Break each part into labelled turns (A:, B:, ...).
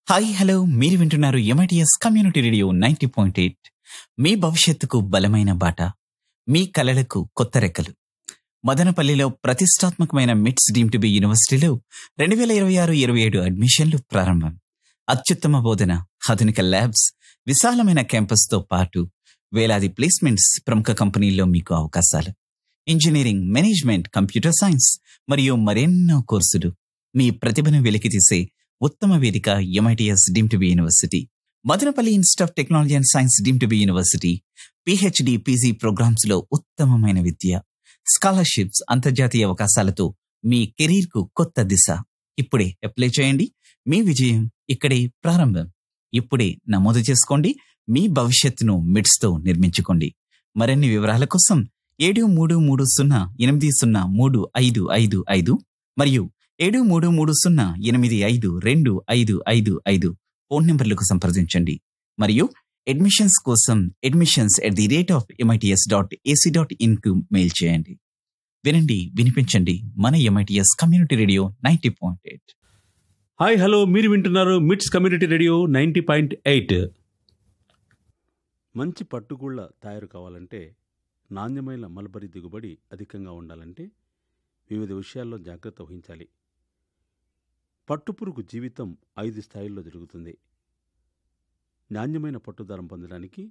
A: hi hello మీరు వింటున్నారు MITS community radio ninety point eight మీ భవిష్యత్తుకు బలమైన బాట మీ కలలకు కొత్త రెక్కలు మదనపల్లిలో ప్రతిష్టాత్మకమైన మిట్స్ డీమ్ టు బి యూనివర్సిటీలో రెండు వేల ఇరవై ఆరు ఇరవై ఏడు అడ్మిషన్లు ప్రారంభం అత్యుత్తమ బోధన ఆధునిక ల్యాబ్స్ విశాలమైన క్యాంపస్ తో పాటు వేలాది ప్లేస్మెంట్స్ ప్రముఖ కంపెనీల్లో మీకు అవకాశాలు ఇంజనీరింగ్ మేనేజ్మెంట్ కంప్యూటర్ సైన్స్ మరియు మరెన్నో కోర్సులు మీ ప్రతిభను వెలికితీసే ఉత్తమ వేదిక MITS deem to be university Madanapalle institute of technology and science deem to be university PhD PG programmes లో ఉత్తమమైన విద్య స్కాలర్షిప్స్ అంతర్జాతీయ అవకాశాలతో మీ కెరీర్ కు కొత్త దిశ ఇప్పుడే అప్లై చేయండి మీ విజయం ఇక్కడే ప్రారంభం ఇప్పుడే నమోదు చేసుకోండి మీ భవిష్యత్తును మిడ్స్ తో నిర్మించుకోండి మరిన్ని వివరాల కోసం ఏడు మూడు మూడు సున్నా ఎనిమిది సున్నా మూడు ఐదు ఐదు ఐదు మరియు ఏడు మూడు మూడు సున్నా ఎనిమిది ఐదు రెండు ఐదు ఐదు ఐదు ఫోన్ నంబర్లకు సంప్రదించండి మరియు అడ్మిషన్స్ కోసం admissions at the rate of MITS dot AC dot in కు మెయిల్ చేయండి వినండి వినిపించండి మన MITS community radio ninety point eight
B: hi hello మీరు వింటున్నారు MITS community radio ninety point eight మంచి పట్టుగూళ్ళ తయారు కావాలంటే నాణ్యమైన మల్బరీ దిగుబడి అధికంగా ఉండాలంటే వివిధ విషయాల్లో జాగ్రత్త వహించాలి పట్టుపురుగు జీవితం ఐదు స్థాయిల్లో జరుగుతుంది నాణ్యమైన పట్టుదారం పొందడానికి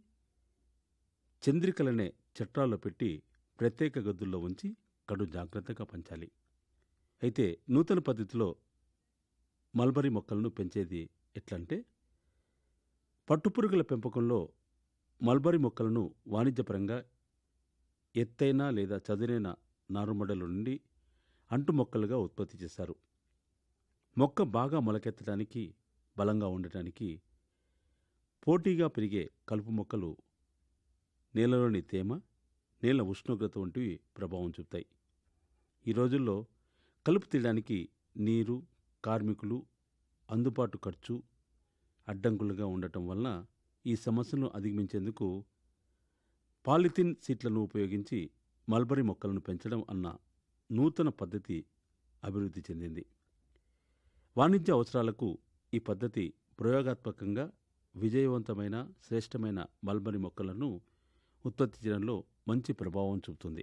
B: చంద్రికలనే చట్రాల్లో పెట్టి ప్రత్యేక గదుల్లో ఉంచి కడు జాగ్రత్తగా పంచాలి అయితే నూతన పద్ధతిలో మల్బరీ మొక్కలను పెంచేది ఎట్లంటే పట్టుపురుగుల పెంపకంలో మల్బరీ మొక్కలను వాణిజ్యపరంగా ఎత్తైన లేదా చదునైన నారుమడల నుండి అంటు మొక్కలుగా ఉత్పత్తి చేశారు మొక్క బాగా మొలకెత్తడానికి బలంగా ఉండటానికి పోటీగా పెరిగే కలుపు మొక్కలు నేలలోని తేమ నేల ఉష్ణోగ్రత వంటివి ప్రభావం చూపుతాయి ఈ రోజుల్లో కలుపు తీయడానికి నీరు కార్మికులు అందుబాటు ఖర్చు అడ్డంకులుగా ఉండటం వలన ఈ సమస్యను అధిగమించేందుకు పాలిథిన్ సీట్లను ఉపయోగించి మల్బరీ మొక్కలను పెంచడం అన్న నూతన పద్ధతి అభివృద్ధి చెందింది వాణిజ్య అవసరాలకు ఈ పద్ధతి ప్రయోగాత్మకంగా విజయవంతమైన శ్రేష్టమైన మల్బరీ మొక్కలను ఉత్పత్తి చేయడంలో మంచి ప్రభావం చూపుతుంది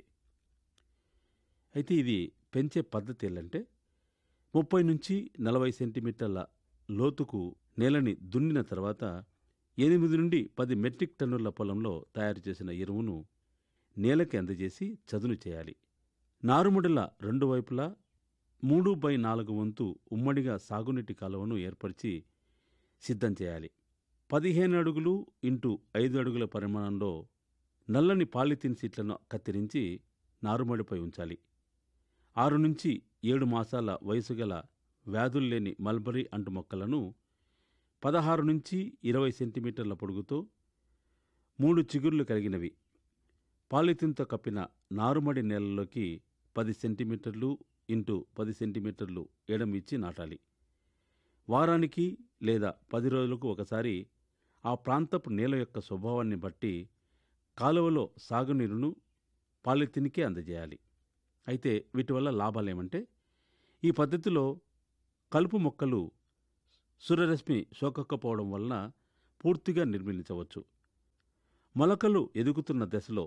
B: అయితే ఇది పెంచే పద్ధతి ఏంటంటే ముప్పై నుంచి నలభై సెంటీమీటర్ల లోతుకు నేలని దున్నిన తర్వాత ఎనిమిది నుండి పది మెట్రిక్ టన్నుల పొలంలో తయారు చేసిన ఎరువును నేలకి అందజేసి చదును చేయాలి నారుముడల రెండు వైపులా మూడు బై నాలుగు వంతు ఉమ్మడిగా సాగునీటి కాలువను ఏర్పరిచి సిద్ధం చేయాలి పదిహేను అడుగులు ఇంటూ ఐదు అడుగుల పరిమాణంలో నల్లని పాలిథిన్ సీట్లను కత్తిరించి నారుమడిపై ఉంచాలి ఆరు నుంచి ఏడు మాసాల వయసు గల వ్యాధులు లేని మల్బరీ అంటు మొక్కలను పదహారు నుంచి ఇరవై సెంటీమీటర్ల పొడుగుతో మూడు చిగుర్లు కలిగినవి పాలిథిన్తో కప్పిన నారుమడి నేలలోకి పది సెంటీమీటర్లు ఇంటూ పది సెంటీమీటర్లు ఎడం ఇచ్చి నాటాలి వారానికి లేదా పది రోజులకు ఒకసారి ఆ ప్రాంతపు నేల యొక్క స్వభావాన్ని బట్టి కాలువలో సాగునీరును పాలిథిన్కే అందజేయాలి అయితే వీటి వల్ల లాభాలేమంటే ఈ పద్ధతిలో కలుపు మొక్కలు సూర్యరశ్మి సోకకపోవడం వలన పూర్తిగా నిర్మించవచ్చు మొలకలు ఎదుగుతున్న దశలో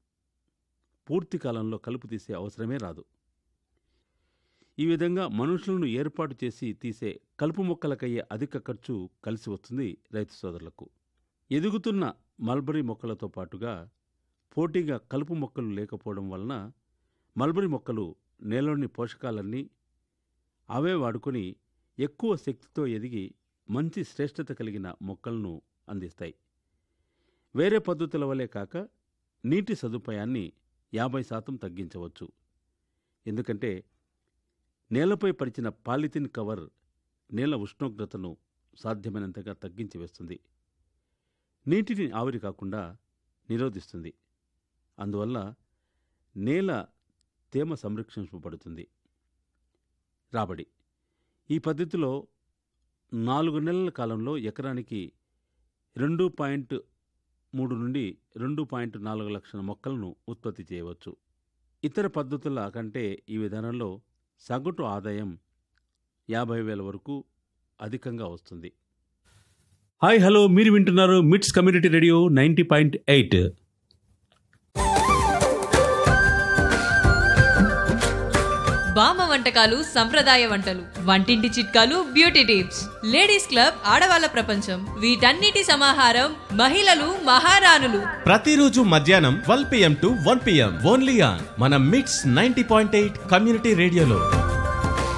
B: పూర్తి కాలంలో కలుపు తీసే అవసరమే రాదు ఈ విధంగా మనుషులను ఏర్పాటు చేసి తీసే కలుపు మొక్కలకయ్యే అధిక ఖర్చు కలిసి వస్తుంది రైతు సోదరులకు ఎదుగుతున్న మల్బరీ మొక్కలతో పాటుగా పోటీగా కలుపు మొక్కలు లేకపోవడం వలన మల్బరీ మొక్కలు నేలలోని పోషకాలన్నీ అవే వాడుకొని ఎక్కువ శక్తితో ఎదిగి మంచి శ్రేష్టత కలిగిన మొక్కలను అందిస్తాయి వేరే పద్ధతుల వలె కాక నీటి సదుపాయాన్ని యాభై శాతం తగ్గించవచ్చు ఎందుకంటే నేలపై పరిచిన పాలిథిన్ కవర్ నేల ఉష్ణోగ్రతను సాధ్యమైనంతగా తగ్గించి వేస్తుంది నీటిని ఆవిరి కాకుండా నిరోధిస్తుంది అందువల్ల నేల తేమ సంరక్షించబడుతుంది రాబడి ఈ పద్ధతిలో నాలుగు నెలల కాలంలో ఎకరానికి రెండు పాయింట్ మూడు నుండి రెండు పాయింట్ నాలుగు లక్షల మొక్కలను ఉత్పత్తి చేయవచ్చు ఇతర పద్ధతుల కంటే ఈ విధానంలో సగటు ఆదాయం యాభై వేల వరకు అధికంగా వస్తుంది హాయ్ హలో మీరు వింటున్నారు MITS community radio ninety point eight
C: బామ్మ వంటకాలు సంప్రదాయ వంటలు వంటింటి చిట్కాలు బ్యూటీ టిప్స్ లేడీస్ క్లబ్ ఆడవాళ్ళ ప్రపంచం వీటన్నిటి సమాహారం మహిళలు మహారాణులు
D: ప్రతిరోజు మధ్యాహ్నం twelve PM to one PM only on మన MITS ninety point eight community రేడియోలో